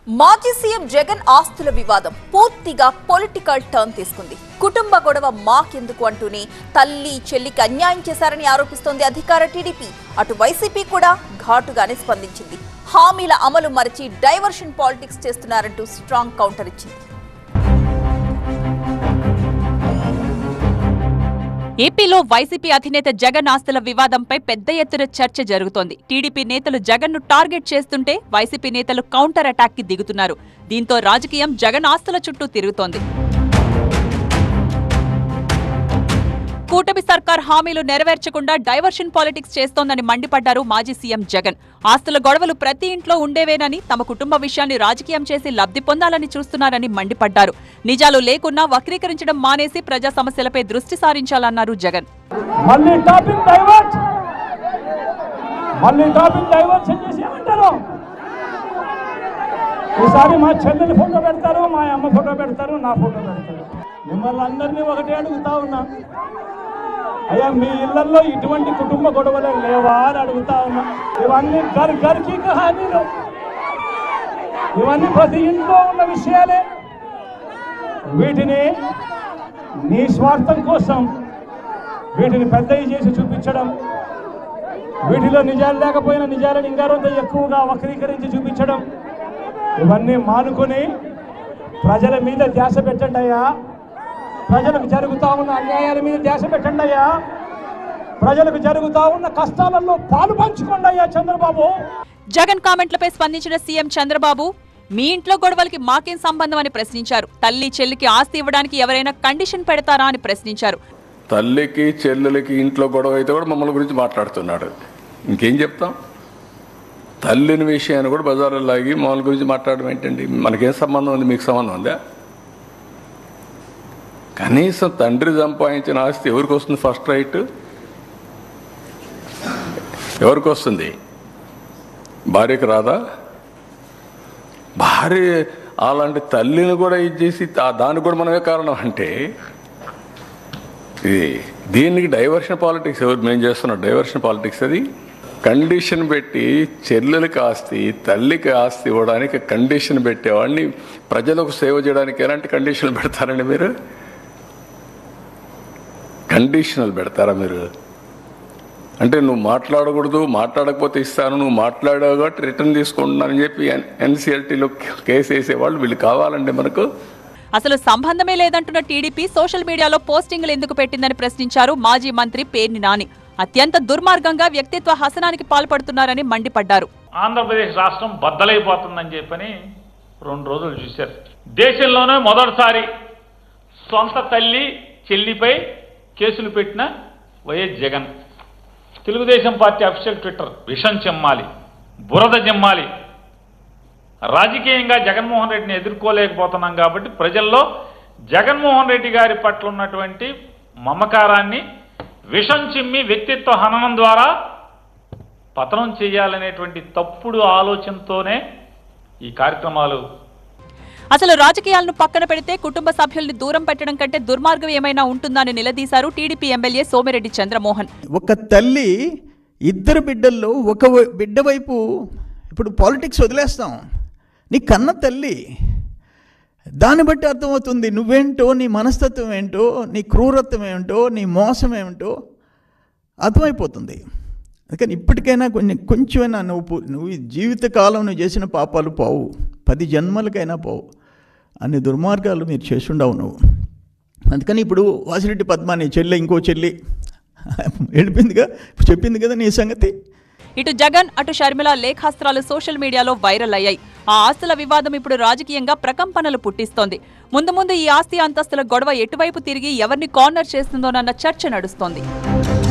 మాజీ సీఎం జగన్ ఆస్తుల వివాదం పూర్తిగా పొలిటికల్ టర్న్ తీసుకుంది కుటుంబ గొడవ మాకెందుకు అంటూనే తల్లి చెల్లికి అన్యాయం చేశారని ఆరోపిస్తోంది అధికార టీడీపీ అటు వైసీపీ కూడా ఘాటుగానే స్పందించింది హామీల అమలు మరచి డైవర్షన్ పాలిటిక్స్ చేస్తున్నారంటూ స్ట్రాంగ్ కౌంటర్ ఇచ్చింది ఏపీలో వైసీపీ అధినేత జగన్ ఆస్తుల వివాదంపై పెద్ద ఎత్తున చర్చ జరుగుతోంది టీడీపీ నేతలు జగన్ ను టార్గెట్ చేస్తుంటే వైసీపీ నేతలు కౌంటర్ అటాక్ కి దిగుతున్నారు దీంతో రాజకీయం జగన్ ఆస్తుల చుట్టూ తిరుగుతోంది కూటమి సర్కార్ హామీలు నెరవేర్చకుండా డైవర్షన్ పాలిటిక్స్ చేస్తోందని మండిపడ్డారు మాజీ సీఎం జగన్ ఆస్తుల గొడవలు ప్రతి ఇంట్లో ఉండేవేనని తమ కుటుంబ విషయాన్ని రాజకీయం చేసి లబ్ధి పొందాలని చూస్తున్నారని మండిపడ్డారు నిజాలు లేకున్నా వక్రీకరించడం మానేసి ప్రజా సమస్యలపై దృష్టి సారించాలన్నారు జగన్ మళ్ళీ టాపిక్ డైవర్ట్ మళ్ళీ టాపిక్ డైవర్ట్ చేసి ఏమంటారు ఈసారి మా చెల్లెలి ఫోటో పెడతారు మా అమ్మ ఫోటో పెడతారు నా ఫోటో పెడతారు మిమ్మల్ని అందరినీ ఒకటే అడుగుతా ఉన్నా అయ్యా మీ ఇళ్లలో ఇటువంటి కుటుంబ గొడవలు లేవా అని అడుగుతా ఉన్నా ఇవన్నీ గర్ గర్కి కహానీలు ఇవన్నీ ప్రతి ఇంట్లో ఉన్న విషయాలే వీటిని నీ స్వార్థం కోసం వీటిని పెద్దవి చేసి చూపించడం వీటిలో నిజాలు లేకపోయినా నిజాలను ఇంకారంత ఎక్కువగా వక్రీకరించి చూపించడం ఇవన్నీ మానుకొని ప్రజల మీద ధ్యాస పెట్టండి అయ్యా ప్రజలకు జరుగుతా ఉన్న అన్యాయాల మీద ధ్యాస పెట్టండి అయ్యా ప్రజలకు జరుగుతా ఉన్న కష్టాలలో పాలు పంచుకోండి అయ్యా చంద్రబాబు జగన్ కామెంట్లపై స్పందించిన సీఎం చంద్రబాబు మీ ఇంట్లో గొడవలకి మాకేం సంబంధం అని ప్రశ్నించారు తల్లి చెల్లికి ఆస్తి ఇవ్వడానికి ఎవరైనా కండిషన్ పెడతారా అని ప్రశ్నించారు తల్లికి చెల్లెలకి ఇంట్లో గొడవ అయితే కూడా మమ్మల్ని గురించి మాట్లాడుతున్నాడు ఇంకేం చెప్తాం తల్లిని విషయాన్ని కూడా బజార్లో లాగి మమ్మల్ని గురించి మాట్లాడడం ఏంటండి మనకేం సంబంధం ఉంది మీకు సంబంధం ఉందా కనీసం తండ్రి సంపాదించిన ఆస్తి ఎవరికి వస్తుంది ఫస్ట్ రైట్ ఎవరికి వస్తుంది భార్యకి రాదా భార్య అలాంటి తల్లిని కూడా ఇది చేసి ఆ- దానికి కూడా మనమే కారణం అంటే ఇది దీనికి డైవర్షన్ పాలిటిక్స్ ఎవరు మేము చేస్తున్నాం డైవర్షన్ పాలిటిక్స్ అది కండిషన్ పెట్టి చెల్లెలకి ఆస్తి తల్లికి ఆస్తి ఇవ్వడానికి కండిషన్ పెట్టేవాడిని ప్రజలకు సేవ చేయడానికి ఎలాంటి కండిషన్లు పెడతారండి మీరు కండిషనల్ పెడతారా మీరు అంటే నువ్వు మాట్లాడకూడదు మాట్లాడకపోతే ఇస్తాను నువ్వు మాట్లాడావు కాబట్టి రిటర్న్ తీసుకుంటున్నానని చెప్పి ఎన్సీఎల్టీలో కేసు వేసేవాళ్ళు వీళ్ళు కావాలండి మనకు అసలు సంబంధమే లేదంటున్న టీడీపీ సోషల్ మీడియాలో పోస్టింగ్లు ఎందుకు పెట్టిందని ప్రశ్నించారు మాజీ మంత్రి పేర్ని నాని అత్యంత దుర్మార్గంగా వ్యక్తిత్వ హసనానికి పాల్పడుతున్నారని మండిపడ్డారు ఆంధ్రప్రదేశ్ రాష్ట్రం బద్దలైపోతుందని చెప్పని రెండు రోజులు చూశారు దేశంలోనే మొదటిసారి సొంత తల్లి చెల్లిపై కేసులు పెట్టిన YS Jagan Telugu Desam party official Twitter విషం చెమ్మాలి బురద జమ్మాలి రాజకీయంగా జగన్మోహన్ రెడ్డిని ఎదుర్కోలేకపోతున్నాం కాబట్టి ప్రజల్లో జగన్మోహన్ రెడ్డి గారి పట్ల ఉన్నటువంటి మమకారాన్ని విషం చిమ్మి వ్యక్తిత్వ హననం ద్వారా పతనం చేయాలనేటువంటి తప్పుడు ఆలోచనతోనే ఈ కార్యక్రమాలు అసలు రాజకీయాలను పక్కన పెడితే కుటుంబ సభ్యుల్ని దూరం పెట్టడం కంటే దుర్మార్గం ఏమైనా ఉంటుందని నిలదీశారు టీడీపీ ఎమ్మెల్యే సోమిరెడ్డి చంద్రమోహన్ ఒక తల్లి ఇద్దరు బిడ్డల్లో ఒక వై- బిడ్డ వైపు ఇప్పుడు పాలిటిక్స్ వదిలేస్తాం నీ కన్న తల్లి దాన్ని బట్టి అర్థమవుతుంది నువ్వేంటో నీ మనస్తత్వం ఏంటో నీ క్రూరత్వం ఏమిటో నీ మోసం ఏమిటో అర్థమైపోతుంది అందుకని ఇప్పటికైనా కొన్ని కొంచెమైనా నువ్వు పు- నువ్వు ఈ జీవితకాలం నువ్వు చేసిన పాపాలు పోవు పది జన్మలకైనా పోవు అన్ని దుర్మార్గాలు మీరు చేసుండవు నువ్వు అందుకని ఇప్పుడు వాసిరెడ్డి పద్మ నీ చెల్లి ఇంకో చెల్లి వెళ్ళిపోయిందిగా ఇప్పుడు చెప్పింది కదా నీ సంగతి ఇటు జగన్ అటు షర్మిల లేఖాస్త్రాలు సోషల్ మీడియాలో వైరల్ అయ్యాయి ఆ ఆస్తుల వివాదం ఇప్పుడు రాజకీయంగా ప్రకంపనలు పుట్టిస్తోంది ముందు ముందు ఈ ఆస్తి అంతస్తుల గొడవ ఎటువైపు తిరిగి ఎవరిని కార్నర్ చేస్తుందోనన్న చర్చ నడుస్తోంది